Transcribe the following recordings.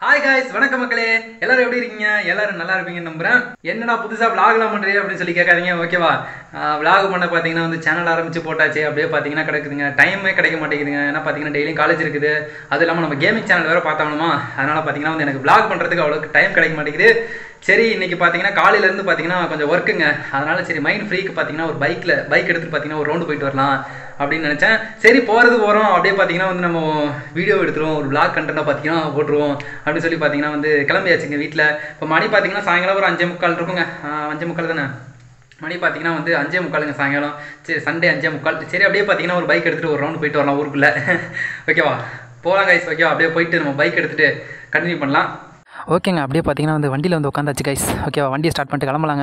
hi guys வணக்கம் மக்களே எல்லாரும் எப்படி இருக்கீங்க எல்லாரும் நல்லா இருப்பீங்கன்னு நம்புறேன் என்னடா புதுசா vlogலாம் பண்றீங்க அப்படின்னு சொல்லி கேட்காதீங்க ஓகேவா விளாக் பண்ண பார்த்தீங்கன்னா வந்து சேனல் ஆரம்பிச்சு போட்டாச்சு அப்படியே பார்த்தீங்கன்னா கிடைக்குதுங்க டைமே கிடைக்க மாட்டேங்குதுங்க ஏன்னா பார்த்தீங்கன்னா டெய்லியும் காலேஜ் இருக்குது அது இல்லாமல் நம்ம கேமிங் சேனல் வேற பார்த்தாகணுமா அதனால பார்த்தீங்கன்னா வந்து எனக்கு vlog பண்றதுக்கு அவ்வளோக்கு டைம் கிடைக்க மாட்டேங்குது சரி இன்னைக்கு பார்த்தீங்கன்னா காலையில இருந்து பார்த்தீங்கன்னா கொஞ்சம் ஒர்க்குங்க அதனால சரி மைண்ட் ஃப்ரீக்கு பார்த்தீங்கன்னா ஒரு பைக்ல பைக் எடுத்துட்டு பார்த்தீங்கன்னா ஒரு ரவுண்டு போயிட்டு வரலாம் அப்படின்னு நினச்சேன் சரி போகிறது போகிறோம் அப்படியே பார்த்தீங்கன்னா வந்து நம்ம வீடியோ எடுத்துருவோம் ஒரு vlog கண்டென்ட்டாக பார்த்தீங்கன்னா போட்டுருவோம் அப்படின்னு சொல்லி பார்த்தீங்கன்னா வந்து கிளம்பியாச்சுங்க வீட்டில் இப்போ மணி பார்த்தீங்கன்னா சாயங்காலம் ஒரு அஞ்சே முக்கால் இருக்குங்க ஆ, அஞ்சே முக்கால் தானே மணி பார்த்தீங்கன்னா வந்து அஞ்சே முக்காலுங்க சாயங்காலம் சரி சண்டே அஞ்சே முக்கால் சரி அப்படியே பார்த்தீங்கன்னா ஒரு பைக் எடுத்துகிட்டு ஒரு ரவுண்டு போயிட்டு வரலாம் ஊருக்குள்ளே ஓகேவா போகலாம் கைஸ் ஓகேவா அப்படியே போயிட்டு நம்ம பைக் எடுத்துகிட்டு கண்டினியூ பண்ணலாம் ஓகேங்க அப்படியே பார்த்தீங்கன்னா வந்து வண்டியில் வந்து உட்காந்தாச்சு கைஸ் ஓகேவா வண்டியை ஸ்டார்ட் பண்ணிட்டு கிளம்பலாங்க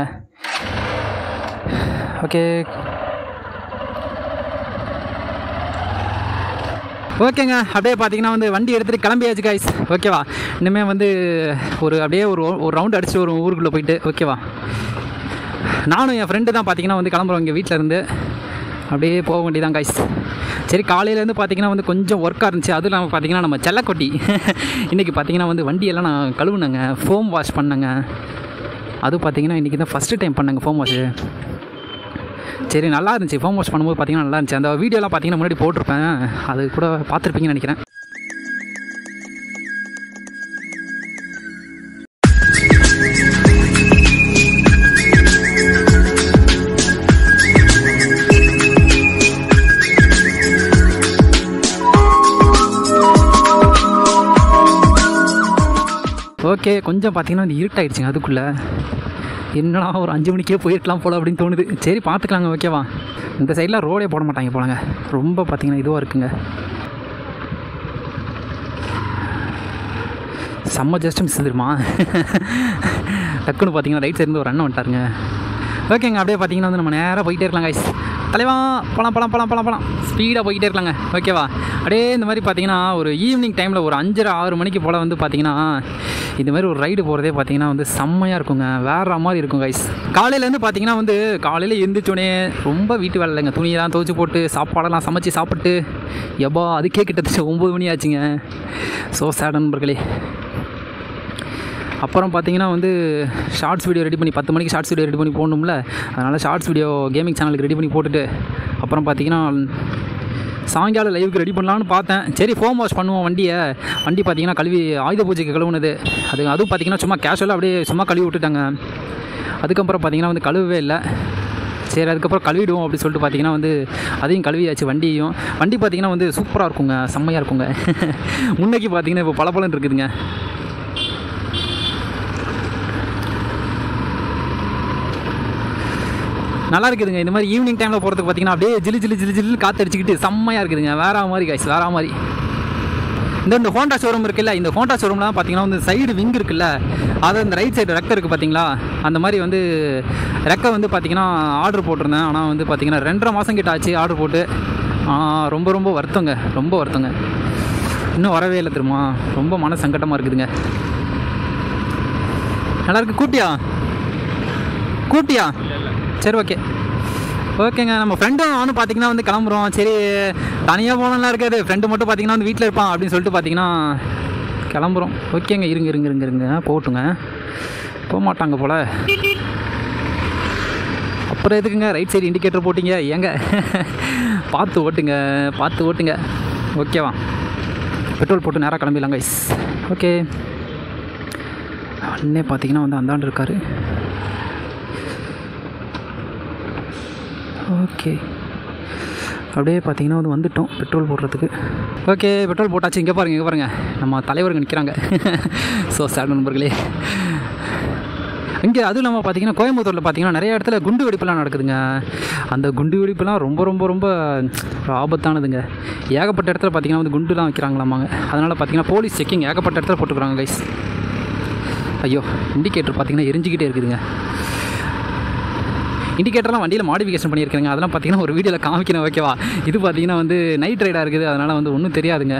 ஓகே ஓகேங்க அப்படியே பார்த்தீங்கன்னா வந்து வண்டி எடுத்துகிட்டு கிளம்பியாச்சு கைஸ் ஓகேவா இனிமேல் வந்து ஒரு அப்படியே ஒரு ஒரு ரவுண்ட் அடிச்சுட்டு ஒரு ஊருக்குள்ளே போயிட்டு ஓகேவா நானும் என் ஃப்ரெண்டு தான் பார்த்தீங்கன்னா வந்து கிளம்புறோம் இங்கே வீட்டில் இருந்து அப்படியே போக வேண்டியதான் கைஸ் சரி காலையிலேருந்து பார்த்தீங்கன்னா வந்து கொஞ்சம் ஒர்க்காக இருந்துச்சு அதுவும் இல்லாமல் பார்த்தீங்கன்னா நம்ம செல்லக்கொட்டி இன்றைக்கி பார்த்தீங்கன்னா வந்து வண்டியெல்லாம் நான் கழுவுனேங்க ஃபோம் வாஷ் பண்ணேங்க அதுவும் பார்த்தீங்கன்னா இன்றைக்கி தான் ஃபஸ்ட்டு டைம் பண்ணேங்க ஃபோம் வாஷ் சரி நல்லா இருந்துச்சு ஃபோம் வாஷ் பண்ணும்போது பார்த்தீங்கன்னா நல்லா இருந்துச்சு அந்த வீடியோலாம் பார்த்தீங்கன்னா முன்னாடி போட்டிருப்பேன் அது கூட பார்த்துருப்பீங்கன்னு நினைக்கிறேன் ஓகே கொஞ்சம் பார்த்தீங்கன்னா வந்து இருட்டாயிடுச்சுங்க அதுக்குள்ளே என்னடா ஒரு அஞ்சு மணிக்கே போயிருக்கலாம் போல அப்படின்னு தோணுது சரி பார்த்துக்கலாங்க ஓகேவா இந்த சைடில் ரோடே போட மாட்டாங்க போலங்க ரொம்ப பார்த்தீங்கன்னா இதுவாக இருக்குங்க செம்ம ஜஸ்ட் மிஸ் தெரியுமா டக்குன்னு பார்த்தீங்கன்னா ரைட் சைடு ஒரு அண்ணன் வந்துட்டாருங்க ஓகேங்க அப்படியே பார்த்தீங்கன்னா வந்து நம்ம நேராக போயிட்டே இருக்கலாம் கைஸ் தலைவா போலாம் போலாம் போலாம் போலாம் போலாம் ஸ்பீடாக போய்கிட்டே இருக்கலாங்க ஓகேவா அப்படியே இந்த மாதிரி பார்த்தீங்கன்னா ஒரு ஈவினிங் டைமில் ஒரு அஞ்சரை ஆறு மணிக்கு போல் வந்து பார்த்தீங்கன்னா இந்த மாதிரி ஒரு ரைடு போகிறதே பார்த்தீங்கன்னா வந்து செம்மையாக இருக்குங்க வேற மாதிரி இருக்கும் கைஸ் காலையிலேருந்து பார்த்தீங்கன்னா வந்து காலையில் எழுந்திரிச்சோடனே ரொம்ப வீட்டு வேலை இல்லைங்க துணியெல்லாம் துவைச்சி போட்டு சாப்பாடெல்லாம் சமைச்சு சாப்பிட்டு எப்பா அதுக்கே கிட்டத்தட்ட ஒம்பது மணி ஆச்சுங்க ஸோ சேட் நண்பர்களே அப்புறம் பார்த்தீங்கன்னா வந்து ஷார்ட்ஸ் வீடியோ ரெடி பண்ணி பத்து மணிக்கு ஷார்ட்ஸ் வீடியோ ரெடி பண்ணி போடணும்ல அதனால் ஷார்ட்ஸ் வீடியோ கேமிங் சேனலுக்கு ரெடி பண்ணி போட்டுட்டு அப்புறம் பார்த்தீங்கன்னா சாயங்காலம் லைவுக்கு ரெடி பண்ணலான்னு பார்த்தேன் சரி ஃபோம் வாஷ் பண்ணுவோம் வண்டியை வண்டி பார்த்தீங்கன்னா கழுவி ஆயுத பூஜைக்கு கழுவுனது அது அதுவும் பார்த்தீங்கன்னா சும்மா கேஷுவலாக அப்படியே சும்மா கழுவி விட்டுட்டாங்க அதுக்கப்புறம் பார்த்தீங்கன்னா வந்து கழுவவே இல்லை சரி அதுக்கப்புறம் கழுவிடுவோம் அப்படி சொல்லிட்டு பார்த்தீங்கன்னா வந்து அதையும் கழுவியாச்சு வண்டியையும் வண்டி பார்த்தீங்கன்னா வந்து சூப்பராக இருக்குங்க செம்மையாக இருக்குங்க முன்னைக்கு பார்த்தீங்கன்னா இப்போ பளபளன்னு இருக்குதுங்க நல்லா இருக்குதுங்க இந்த மாதிரி ஈவினிங் டைமில் போகிறதுக்கு பார்த்தீங்கன்னா அப்படியே ஜிலு ஜிலு ஜிலு ஜிலு காற்று அடிச்சுக்கிட்டு செம்மையாக இருக்குதுங்க வேற மாதிரி கைஸ் வேற மாதிரி இந்த இந்த ஹோண்டா ஷோரூம் இருக்குல்ல இந்த ஹோண்டா ஷோரூம்லாம் பார்த்தீங்கன்னா வந்து சைடு விங் இருக்குல்ல அது இந்த ரைட் சைடு ரெக்கை இருக்குது பார்த்தீங்களா அந்த மாதிரி வந்து ரெக்கை வந்து பார்த்தீங்கன்னா ஆர்டர் போட்டிருந்தேன் ஆனால் வந்து பார்த்தீங்கன்னா ரெண்டரை மாதம் கிட்ட ஆச்சு ஆர்டர் போட்டு ஆ, ரொம்ப ரொம்ப வருத்தங்க ரொம்ப வருத்தங்க இன்னும் வரவே இல்லை தெரியுமா ரொம்ப மன சங்கட்டமாக இருக்குதுங்க நல்லா இருக்கு கூட்டியா கூட்டியா சரி ஓகே ஓகேங்க நம்ம ஃப்ரெண்டும் நானும் பார்த்தீங்கன்னா வந்து கிளம்புறோம் சரி தனியாக போனலாம் இருக்காது ஃப்ரெண்டு மட்டும் பார்த்தீங்கன்னா வந்து வீட்டில் இருப்பான் அப்படின்னு சொல்லிட்டு பார்த்தீங்கன்னா கிளம்புறோம் ஓகேங்க இருங்க இருங்க இருங்க இருங்க போட்டுங்க போக மாட்டாங்க போல் அப்புறம் எதுக்குங்க ரைட் சைடு இண்டிகேட்டர் போட்டிங்க ஏங்க பார்த்து ஓட்டுங்க பார்த்து ஓட்டுங்க ஓகேவா பெட்ரோல் போட்டு நேராக கிளம்பிடலாம் கைஸ் ஓகே அண்ணே பார்த்தீங்கன்னா வந்து அந்தாண்டு இருக்காரு ஓகே அப்படியே பார்த்தீங்கன்னா வந்து வந்துட்டோம் பெட்ரோல் போடுறதுக்கு ஓகே பெட்ரோல் போட்டாச்சு இங்கே பாருங்கள் இங்கே பாருங்கள் நம்ம தலைவருங்க நிற்கிறாங்க ஸோ சேட் நண்பர்களே இங்கே அதுவும் இல்லாமல் பார்த்தீங்கன்னா கோயம்புத்தூரில் பார்த்தீங்கன்னா நிறைய இடத்துல குண்டு வெடிப்புலாம் நடக்குதுங்க அந்த குண்டு வெடிப்புலாம் ரொம்ப ரொம்ப ரொம்ப ஆபத்தானதுங்க ஏகப்பட்ட இடத்துல பார்த்தீங்கன்னா வந்து குண்டுலாம் வைக்கிறாங்களாமாங்க அதனால் பார்த்தீங்கன்னா போலீஸ் செக்கிங் ஏகப்பட்ட இடத்துல போட்டுக்கிறாங்க கைஸ் ஐயோ இண்டிகேட்டர் பார்த்தீங்கன்னா எரிஞ்சிக்கிட்டே இருக்குதுங்க இண்டிகேட்டர்லாம் வண்டியில் மாடிஃபிகேஷன் பண்ணியிருக்காங்க அதெல்லாம் பார்த்தீங்கன்னா ஒரு வீடியோவில் காமிக்கணும் ஓகேவா இது பார்த்தீங்கன்னா வந்து நைட் ரைடாக இருக்குது அதனால் வந்து ஒன்றும் தெரியாதுங்க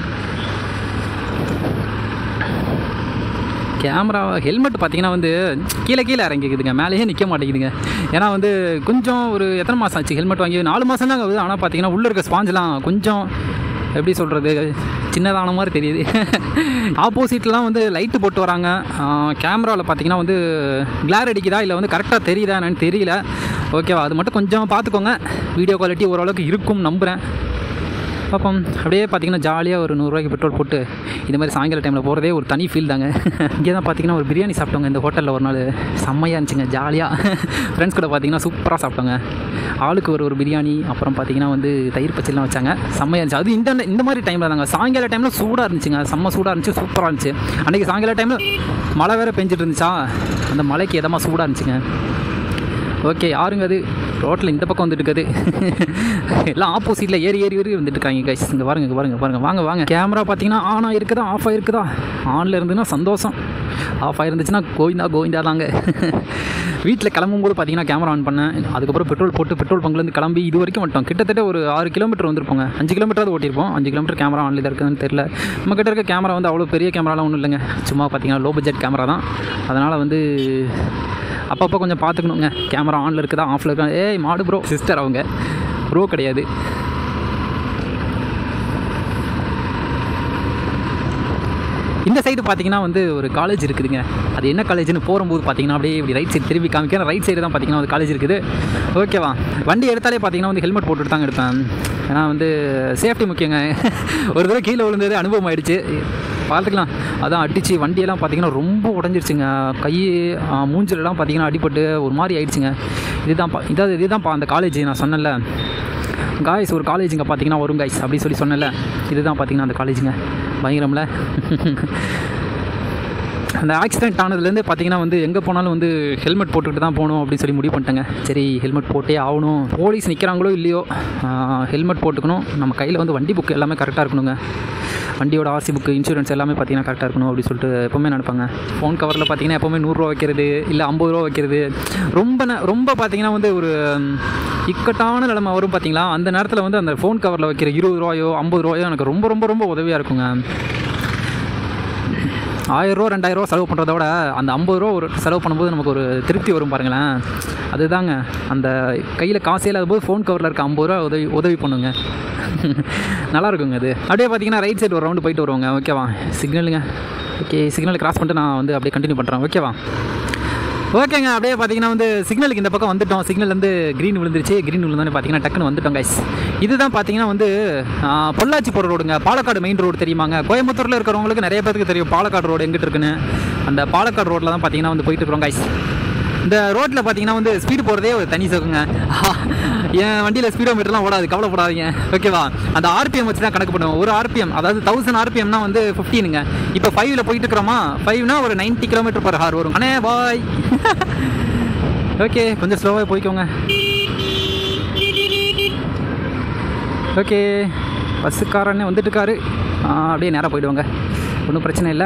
கேமரா ஹெல்மெட் பார்த்தீங்கன்னா வந்து கீழே கீழே இறங்கிக்குதுங்க மேலேயே நிற்க மாட்டேங்குதுங்க ஏன்னா வந்து கொஞ்சம் ஒரு எத்தனை மாதம் ஆச்சு ஹெல்மெட் வாங்கி நாலு மாதம் தாங்க ஆகுது ஆனால் பார்த்தீங்கன்னா உள்ளே இருக்க ஸ்பாஞ்செலாம் கொஞ்சம் எப்படி சொல்கிறது சின்னதான மாதிரி தெரியுது ஆப்போசிட்லாம் வந்து லைட்டு போட்டு வராங்க கேமராவில் பார்த்தீங்கன்னா வந்து கிளார் அடிக்குதா இல்லை வந்து கரெக்டாக தெரியுதா என்னன்னு தெரியல ஓகேவா அது மட்டும் கொஞ்சம் பார்த்துக்கோங்க வீடியோ குவாலிட்டி ஓரளவுக்கு இருக்கும் நம்புகிறேன் பார்ப்போம் அப்படியே பார்த்தீங்கன்னா ஜாலியாக ஒரு நூறுரூவாய்க்கு பெட்ரோல் போட்டு இந்த மாதிரி சாயங்கால டைமில் போகிறதே ஒரு தனி ஃபீல் தாங்க இங்கே தான் பார்த்தீங்கன்னா ஒரு பிரியாணி சாப்பிட்டோங்க இந்த ஹோட்டலில் ஒரு நாள் செம்மையாக இருந்துச்சுங்க ஜாலியாக ஃப்ரெண்ட்ஸ் கூட பார்த்தீங்கன்னா சூப்பராக சாப்பிட்டோங்க ஆளுக்கு ஒரு ஒரு பிரியாணி அப்புறம் பார்த்தீங்கன்னா வந்து தயிர் பச்சைலாம் வச்சாங்க செம்மையாக இருந்துச்சு அது இந்த இந்த மாதிரி டைமில் தாங்க சாயங்கால டைமில் சூடாக இருந்துச்சுங்க செம்ம சூடாக இருந்துச்சு சூப்பராக இருந்துச்சு அன்றைக்கி சாயங்கால டைமில் மழை வேறு பெஞ்சிட்டு இருந்துச்சா அந்த மழைக்கு எதமாக சூடாக இருந்துச்சுங்க ஓகே யாருங்க அது ரோட்டில் இந்த பக்கம் வந்துட்டு இருக்குது எல்லாம் ஆப்போசிட்டில் ஏறி ஏறி ஏறி வந்துட்டு இருக்காங்க கைஸ் இங்கே பாருங்க இங்கே பாருங்க பாருங்க வாங்க வாங்க கேமரா பார்த்தீங்கன்னா ஆன் ஆகிருக்குதா ஆஃப் ஆகிருக்குதா ஆனில் இருந்துன்னா சந்தோஷம் ஆஃப் ஆயிருந்துச்சுன்னா கோவிந்தா கோவிந்தா தாங்க வீட்டில் கிளம்பும்போது பார்த்தீங்கன்னா கேமரா ஆன் பண்ணேன் அதுக்கப்புறம் பெட்ரோல் போட்டு பெட்ரோல் பங்க்லேருந்து கிளம்பி இது வரைக்கும் மட்டும் கிட்டத்தட்ட ஒரு ஆறு கிலோமீட்டர் வந்திருப்போங்க அஞ்சு கிலோமீட்டராவது ஓட்டியிருப்போம் அஞ்சு கிலோமீட்டர் கேமரா ஆன்ல தான் இருக்குதுன்னு தெரியல நம்ம கிட்ட இருக்க கேமரா வந்து அவ்வளோ பெரிய கேமராலாம் ஒன்றும் இல்லைங்க சும்மா பார்த்தீங்கன்னா லோ பட்ஜெட் கேமரா தான் அதனால் வந்து அப்பப்போ கொஞ்சம் பார்த்துக்கணுங்க கேமரா ஆனில் இருக்குதா ஆஃபில் இருக்கா ஏய் மாடு ப்ரோ சிஸ்டர் அவங்க ப்ரோ கிடையாது இந்த சைடு பார்த்தீங்கன்னா வந்து ஒரு காலேஜ் இருக்குதுங்க அது என்ன காலேஜ்னு போகும்போது பார்த்தீங்கன்னா அப்படியே இப்படி ரைட் சைடு திரும்பி காமிக்கிறேன் ரைட் சைடு தான் பார்த்தீங்கன்னா ஒரு காலேஜ் இருக்குது ஓகேவா வண்டி எடுத்தாலே பார்த்தீங்கன்னா வந்து ஹெல்மெட் போட்டுட்டு தாங்க எடுப்பேன் ஏன்னா வந்து சேஃப்டி முக்கியங்க ஒரு தடவை கீழே விழுந்தது அனுபவம் ஆயிடுச்சு பார்த்துக்கலாம் அதான் அடித்து வண்டியெல்லாம் பார்த்தீங்கன்னா ரொம்ப உடஞ்சிருச்சுங்க கை ஆ, மூஞ்சிலெல்லாம் பார்த்தீங்கன்னா அடிபட்டு ஒரு மாதிரி ஆயிடுச்சுங்க இதுதான்ப்பா இதாவது இதுதான்ப்பா அந்த காலேஜ் நான் சொன்னேன்ல காய்ஸ் ஒரு காலேஜுங்க பார்த்தீங்கன்னா வரும் காய்ஸ் அப்படின்னு சொல்லி சொன்னேன்ல இதுதான் பார்த்தீங்கன்னா அந்த காலேஜுங்க பயங்கரம்ல அந்த ஆக்சிடென்ட் ஆனதுலேருந்து பார்த்தீங்கன்னா வந்து எங்கே போனாலும் வந்து ஹெல்மெட் போட்டுக்கிட்டு தான் போகணும் அப்படின்னு சொல்லி முடிவு பண்ணிட்டேங்க சரி ஹெல்மெட் போட்டே ஆகணும் போலீஸ் நிற்கிறாங்களோ இல்லையோ ஹெல்மெட் போட்டுக்கணும் நம்ம கையில் வந்து வண்டி புக் எல்லாமே கரெக்டாக இருக்கணுங்க வண்டியோட ஆர்சி புக்கு இன்சூரன்ஸ் எல்லாமே பார்த்தீங்கன்னா கரெக்டாக இருக்கணும் அப்படின்னு சொல்லிட்டு எப்போவுமே நினைப்பாங்க ஃபோன் கவரில் பார்த்தீங்கன்னா எப்போவுமே நூறுரூவா வைக்கிறது இல்லை ஐம்பது ரூபா வைக்கிறது ரொம்ப ந- ரொம்ப பார்த்தீங்கன்னா வந்து ஒரு ம், இக்கட்டான நிலைமை வரும் பார்த்தீங்களா அந்த நேரத்தில் வந்து அந்த ஃபோன் கவரில் வைக்கிற இருபது ரூபாயோ ஐம்பது ரூபாயோ எனக்கு ரொம்ப ரொம்ப ரொம்ப உதவியாக இருக்குங்க ஆயிரரூவா ரெண்டாயிரரூவா செலவு பண்ணுறத விட அந்த ஐம்பது ரூபா ஒரு செலவு பண்ணும்போது நமக்கு ஒரு திருப்தி வரும் பாருங்களேன் அதுதாங்க அந்த கையில் காசே இல்லாத போது ஃபோன் கவரில் இருக்க ஐம்பது ரூபா உதவி உதவி பண்ணுங்க நல்லா இருக்குங்க அது அப்படியே பார்த்தீங்கன்னா ரைட் சைடு ஒரு ரவுண்டு போயிட்டு வருவாங்க ஓகேவா சிக்னலுங்க ஓகே சிக்னல் கிராஸ் பண்ணிட்டு நான் வந்து அப்படியே கண்டினியூ பண்ணுறேன் ஓகேவா ஓகேங்க அப்படியே பார்த்தீங்கன்னா வந்து சிக்னலுக்கு இந்த பக்கம் வந்துட்டோம் சிக்னல் வந்து க்ரீன் விழுந்துருச்சு க்ரீன் விழுந்தோடனே பார்த்தீங்கன்னா டக்குன்னு வந்துட்டோம் கைஸ் இதுதான் பார்த்தீங்கன்னா வந்து ஆ, பொள்ளாச்சி போகிற ரோடுங்க பாலக்காடு மெயின் ரோடு தெரியுமாங்க கோயம்புத்தூரில் இருக்கிறவங்களுக்கு நிறைய பேருக்கு தெரியும் பாலக்காடு ரோடு எங்கிட்டு இருக்குன்னு அந்த பாலக்காடு ரோட்டில் தான் பார்த்தீங்கன்னா வந்து போயிட்டு இருக்கிறோம் கைஸ் இந்த ரோட்டில் பார்த்தீங்கன்னா வந்து ஸ்பீடு போகிறதே ஒரு தனி சுகங்க என் வண்டியில் ஸ்பீடோ மீட்டர்லாம் ஓடாது கவலைப்படாதீங்க ஓகேவா அந்த ஆர்பிஎம் வச்சு தான் கணக்கு பண்ணுவோம் ஒரு ஆர்பிஎம் அதாவது தௌசண்ட் ஆர்பிஎம்னா வந்து ஃபிஃப்டீனுங்க இப்போ ஃபைவ்ல போயிட்டு இருக்கிறோமா ஃபைவ்னா ஒரு 90 கிலோமீட்டர் பர் ஹார் வரும் அண்ணே பாய் ஓகே கொஞ்சம் ஸ்லோவாக போய்க்கோங்க ஓகே பஸ்ஸுக்காரண்ணே வந்துட்டு இருக்காரு ஆ, அப்படியே நேராக போயிடுவாங்க ஒன்றும் பிரச்சனை இல்லை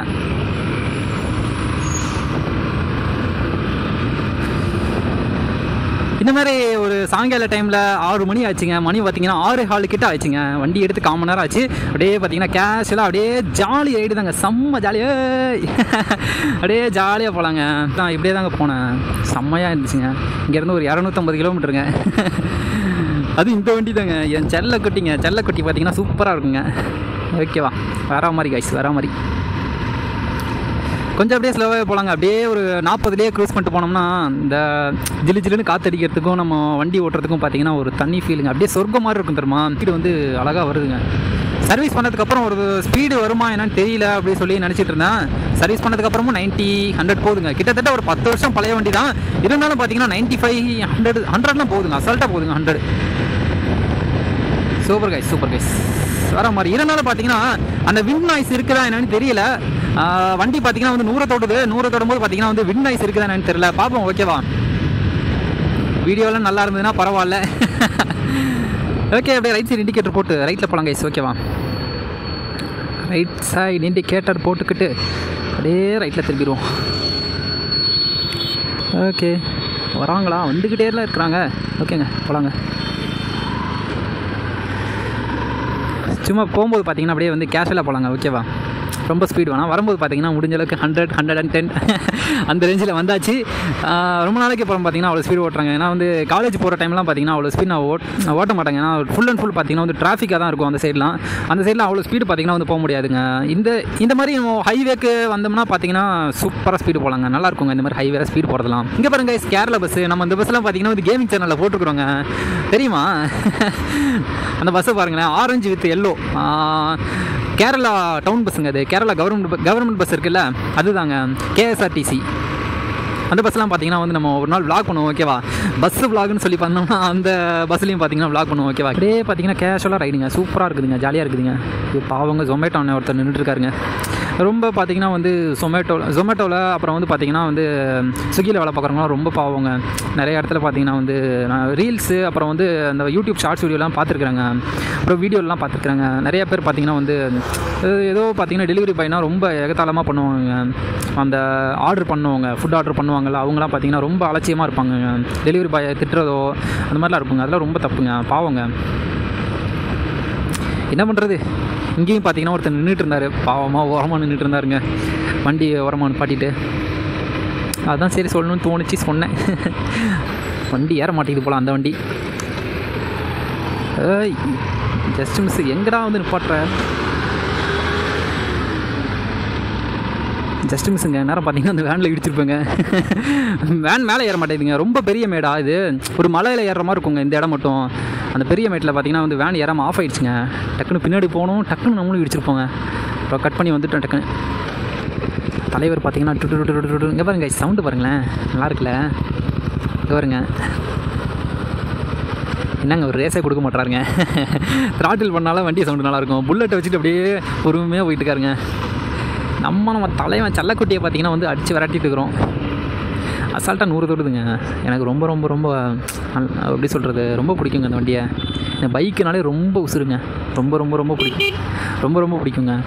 இந்த மாதிரி ஒரு சாயங்கால டைமில் ஆறு மணி ஆச்சுங்க மணி பார்த்தீங்கன்னா ஆறு ஹாலு கிட்ட ஆச்சுங்க வண்டி எடுத்து கால் மணி நேரம் ஆச்சு அப்படியே பார்த்தீங்கன்னா கேஷுவலாக அப்படியே ஜாலி ஆகிடுதாங்க செம்ம ஜாலியாக அப்படியே ஜாலியாக போகலாங்க நான் இப்படியே தாங்க போனேன் செம்மையாக இருந்துச்சுங்க இங்கேருந்து ஒரு இரநூத்தம்பது கிலோமீட்டருங்க அது இந்த வண்டி தாங்க என் செல்ல குட்டிங்க செல்ல குட்டி பார்த்தீங்கன்னா சூப்பராக இருக்குங்க ஓகேவா வேற மாதிரி கைஸ் வேற மாதிரி கொஞ்சம் அப்படியே ஸ்லோவாக போகலாங்க அப்படியே ஒரு நாற்பதுலேயே க்ரூஸ் பண்ணிட்டு போனோம்னா இந்த ஜிலு ஜிலுன்னு காற்றடிக்கிறதுக்கும் நம்ம வண்டி ஓட்டுறதுக்கும் பார்த்தீங்கன்னா ஒரு தண்ணி ஃபீலுங்க அப்படியே சொர்க்கம் மாதிரி இருக்கும் தெரியுமா ஸ்பீடு வந்து அழகாக வருதுங்க சர்வீஸ் பண்ணதுக்கப்புறம் ஒரு ஸ்பீடு வருமா என்னன்னு தெரியல அப்படின்னு சொல்லி நினச்சிட்டு இருந்தேன் சர்வீஸ் பண்ணதுக்கப்புறமும் நைன்ட்டி ஹண்ட்ரட் போகுதுங்க கிட்டத்தட்ட ஒரு பத்து வருஷம் பழைய வண்டி தான் இருந்தாலும் பார்த்தீங்கன்னா நைன்ட்டி ஃபைவ் ஹண்ட்ரட் ஹண்ட்ரட்லாம் போகுதுங்க அசால்ட்டாக போகுதுங்க hundred super guys super guys வர மாதிரி இருந்தாலும் பார்த்தீங்கன்னா அந்த வின் நாய்ஸ் இருக்குதா என்னன்னு தெரியல ஆஹ் வண்டி பார்த்தீங்கன்னா வந்து நூறை தொடுது நூறை தொடும் போது பார்த்தீங்கன்னா வந்து வின் நாய்ஸ் இருக்குதா என்னன்னு தெரியல பார்ப்போம் ஓகேவா வீடியோலாம் நல்லா இருந்ததுன்னா பரவாயில்ல ஓகே அப்படியே ரைட் சைடு இண்டிகேட்டர் போட்டு ரைட்டில் போகலாம் கைஸ் ஓகேவா ரைட் சைடு இண்டிகேட்டர் போட்டுக்கிட்டு அப்படியே ரைட்டில் திரும்பிடுவோம் ஓகே வராங்களா வந்துக்கிட்டே இருக்கிறாங்க ஓகேங்க போகலாங்க சும்மா போகும்போது பார்த்தீங்கன்னா அப்படியே வந்து கேஷுவலாக போகலாங்க ஓகேவா ரொம்ப ஸ்பீடு வேணாம் வரும்போது பார்த்தீங்கன்னா முடிஞ்ச அளவுக்கு ஹண்ட்ரட் ஹண்ட்ரட் அண்ட் டென் அந்த ரேஞ்சில் வந்தாச்சு ஆஹ் ரொம்ப நாளைக்கு அப்புறம் பார்த்தீங்கன்னா அவ்வளோ ஸ்பீடு ஓட்டுறாங்க ஏன்னா வந்து காலேஜ் போகிற டைம்லாம் பார்த்தீங்கன்னா அவ்வளோ ஸ்பீட் நான் ஓட் ஓட்ட மாட்டேங்க ஏன்னா ஃபுல் அண்ட் ஃபுல் பார்த்தீங்கன்னா வந்து டிராஃபிக்காக தான் இருக்கும் அந்த சைட்லாம் அந்த சைடில் அவ்வளோ ஸ்பீடு பார்த்தீங்கன்னா வந்து போக முடியாதுங்க இந்த இந்த மாதிரி நம்ம ஹைவேக்கு வந்தோம்னா பார்த்தீங்கன்னா சூப்பராக ஸ்பீடு போகலாங்க நல்லா இருக்குங்க இந்த மாதிரி ஹைவேல ஸ்பீடு போகிறதுலாம் இங்கே பாருங்க guys, கேரளா பஸ் நம்ம இந்த பஸ்லாம் பார்த்தீங்கன்னா வந்து கேமிங் சேனலில் போட்டுருக்குறோங்க தெரியுமா அந்த பஸ்ஸை பாருங்களேன் orange with yellow Kerala town பஸ்ஸுங்க அது கேரளா கவர்மெண்ட் கவர்மெண்ட் பஸ் இருக்குல்ல அதுதாங்க கேஎஸ்ஆர்டிசி அந்த பஸ்லாம் பார்த்தீங்கன்னா வந்து நம்ம ஒரு நாள் vlog பண்ணுவோம் ஓகேவா பஸ் vlogனு சொல்லி பண்ணோம்னா அந்த பஸ்லையும் பார்த்தீங்கன்னா vlog பண்ணுவோம் ஓகேவா அப்படியே பார்த்தீங்கன்னா கேஷுவலாக ரைடுங்க சூப்பராக இருக்குதுங்க ஜாலியாக இருக்குதுங்க இது பாவங்க ஜொமேட்டோ அண்ணன் ஒருத்தர் நின்றுட்டு இருக்காருங்க ரொம்ப பார்த்தீங்கன்னா வந்து ஜொமேட்டோ ஜொமேட்டோவில் அப்புறம் வந்து பார்த்தீங்கன்னா வந்து ஸ்விக்கியில் வேலை பார்க்குறவங்களாம் ரொம்ப பாவங்க நிறைய இடத்துல பார்த்தீங்கன்னா வந்து நான் ரீல்ஸு அப்புறம் வந்து அந்த யூடியூப் ஷார்ட்ஸ் வீடியோலாம் பார்த்துருக்குறாங்க அப்புறம் வீடியோலாம் பார்த்துருக்குறாங்க நிறைய பேர் பார்த்தீங்கன்னா வந்து அஹ் ஏதோ பார்த்தீங்கன்னா டெலிவரி பாய்னா ரொம்ப எகத்தாளமாக பண்ணுவாங்க அந்த ஆர்டர் பண்ணுவாங்க ஃபுட் ஆர்டர் பண்ணுவாங்கல்ல அவங்களாம் பார்த்தீங்கன்னா ரொம்ப அலட்சியமாக இருப்பாங்க டெலிவரி பாயை திட்டுறதோ அந்த மாதிரிலாம் இருப்பாங்க அதெல்லாம் ரொம்ப தப்புங்க பாவங்க என்ன பண்ணுறது இங்கேயும் பார்த்தீங்கன்னா ஒருத்தர் நின்றுட்டு இருந்தார் பாவமாக ஓரமாக நின்றுட்டு இருந்தாருங்க வண்டி ஓரமாக நிப்பாட்டிட்டு அதான் சரி சொல்லணும்னு தோணுச்சு சொன்னேன் வண்டி ஏற மாட்டேங்குது போல அந்த வண்டி ஏய் ஜஸ்ட் மிஸ் எங்கடா வந்து நிப்பாட்டுற ஜஸ்ட் மிஸ்ஸுங்க நேரம் பார்த்தீங்கன்னா அந்த வேனில் இடிச்சிருப்பேங்க வேன் மேலே ஏற மாட்டேங்குதுங்க ரொம்ப பெரிய மேடா இது ஒரு மலையில் ஏறுற மாதிரி இருக்குங்க இந்த இடம் மட்டும் அந்த பெரிய மேட்டில் பார்த்தீங்கன்னா வந்து வேன் ஏறாமல் ஆஃப் ஆயிடுச்சுங்க டக்குன்னு பின்னாடி போகணும் டக்குன்னு நம்மளும் இடிச்சிருப்போங்க அப்புறம் கட் பண்ணி வந்துட்டோம் டக்குன்னு தலைவர் பார்த்தீங்கன்னா டு டு டு டு டு இங்கே பாருங்க சவுண்டு பாருங்களேன் நல்லா இருக்குல்ல இங்கே பாருங்க என்னங்க ஒரு ரேஸே கொடுக்க மாட்டாருங்க த்ராட்டில் பண்ணாலும் வண்டி சவுண்டு நல்லாயிருக்கும் புல்லட்டை வச்சுட்டு அப்படியே பொறுமையாக போயிட்டு இருக்காருங்க நம்ம நம்ம தலைவன் சல்லக்குட்டியை பார்த்தீங்கன்னா வந்து அடித்து விரட்டிட்டு இருக்கிறோம் அசால்ட்டாக நூறு தொடுதுங்க எனக்கு ரொம்ப ரொம்ப ரொம்ப நல்- எப்படி சொல்கிறது ரொம்ப பிடிக்குங்க அந்த வண்டியை இந்த பைக்குனாலே ரொம்ப உசுருங்க ரொம்ப ரொம்ப ரொம்ப பிடிக்கும் ரொம்ப ரொம்ப பிடிக்குங்க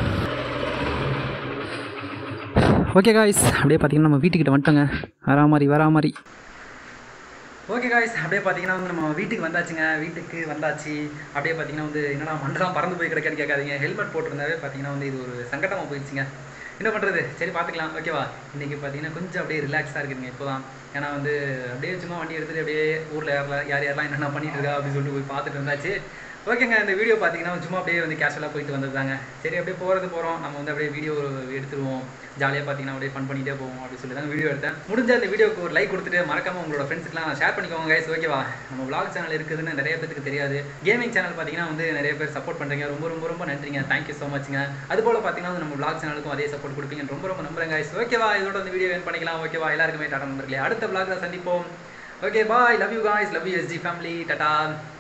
ஓகே காய்ஸ் அப்படியே பார்த்தீங்கன்னா நம்ம வீட்டுக்கிட்ட வந்துட்டோங்க வரா மாதிரி வரா மாதிரி ஓகே காய்ஸ் அப்படியே பார்த்தீங்கன்னா வந்து நம்ம வீட்டுக்கு வந்தாச்சுங்க வீட்டுக்கு வந்தாச்சு அப்படியே பார்த்தீங்கன்னா வந்து என்னடா மண்டலம் பறந்து போய் கிடக்கான்னு கேட்காதீங்க ஹெல்மெட் போட்டிருந்தாவே பார்த்தீங்கன்னா வந்து இது ஒரு சங்கடமாக போயிடுச்சுங்க என்ன பண்ணுறது சரி பார்த்துக்கலாம் ஓகேவா இன்றைக்கி பார்த்தீங்கன்னா கொஞ்சம் அப்படியே ரிலாக்ஸாக இருக்குதுங்க இப்போ தான் ஏன்னா வந்து அப்படியே சும்மா வண்டி எடுத்துகிட்டு அப்படியே ஊரில் யாரில் யார் யாரெல்லாம் என்னென்ன பண்ணிட்டு இருக்கா அப்படின்னு சொல்லிட்டு போய் பார்த்துட்டு வந்தாச்சு ஓகேங்க இந்த வீடியோ பார்த்தீங்கன்னா சும்மா அப்படியே வந்து கேஷுவலாக போயிட்டு வந்ததுதாங்க சரி அப்படியே போகிறது போகிறோம் நம்ம வந்து அப்படியே வீடியோ எடுத்துருவோம் ஜாலியாக பார்த்தீங்கன்னா அப்படியே ஃபன் பண்ணிகிட்டே போவோம் அப்படின்னு சொல்லி தான் வீடியோ எடுத்தேன் முடிஞ்ச அந்த வீடியோக்கு ஒரு லைக் கொடுத்துட்டு மறக்காம உங்களோட ஃப்ரெண்ட்ஸ்க்குலாம் ஷேர் பண்ணிக்கோங்க கைஸ் ஓகேவா நம்ம vlog சேனல் இருக்குதுன்னு நிறைய பேருக்கு தெரியாது கேமிங் சேனல் பார்த்தீங்கன்னா வந்து நிறைய பேர் சப்போர்ட் பண்ணுறீங்க ரொம்ப ரொம்ப ரொம்ப நன்றிங்க தேங்க்யூ ஸோ மச்ங்க அது போல் பார்த்தீங்கன்னா வந்து நம்ம vlog சேனலுக்கும் அதே சப்போர்ட் கொடுப்பீங்க ரொம்ப ரொம்ப நம்புறேன் கைஸ் ஓகேவா இதோட வந்து வீடியோ வேன் பண்ணிக்கலாம் ஓகேவா எல்லாருக்குமே டாடா நம்பர்களே அடுத்த vlogல சந்திப்போம் okay bye love you guys love you SG family Tata